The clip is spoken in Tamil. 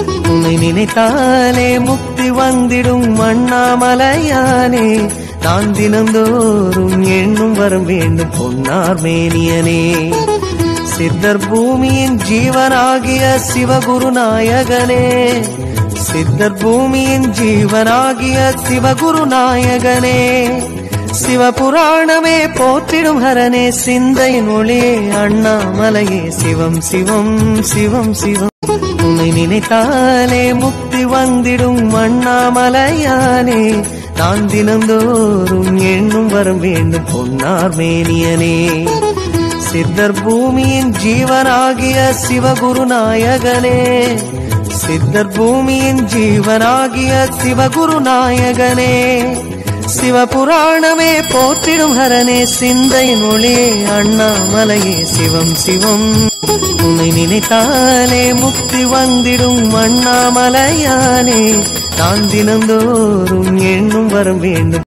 உன்னை நினைத்தாலே முக்தி வந்திடும் அண்ணாமலையானே நான் தினந்தோறும் எண்ணும் வரம் வேண்டும் பொன்னார் மேனியனே சித்தர் பூமியின் ஜீவனாகிய சிவகுரு நாயகனே சித்தர் பூமியின் ஜீவனாகிய சிவகுரு நாயகனே சிவபுராணமே போற்றிடும் ஹரனே சிந்தையின் ஒளியே அண்ணாமலையே சிவம் சிவம் சிவம் சிவம் உன்னை நினைத்தாலே முக்தி வந்திடும் அண்ணாமலையானே நான் தினந்தோறும் எண்ணும் வரம் வேண்டும் பொன்னார் மேனியனே சித்தர் பூமியின் ஜீவனாகிய சிவகுரு நாயகனே சித்தர் பூமியின் ஜீவனாகிய சிவகுரு நாயகனே சிவபுராணமே போற்றிடும் ஹரனே சிந்தையின் ஒளியே அண்ணாமலையே சிவம் சிவம் உன்னை நினைத்தாலே முக்தி வந்திடும் அண்ணாமலையானே நான் தினந்தோறும் எண்ணும் வரம் வேண்டும்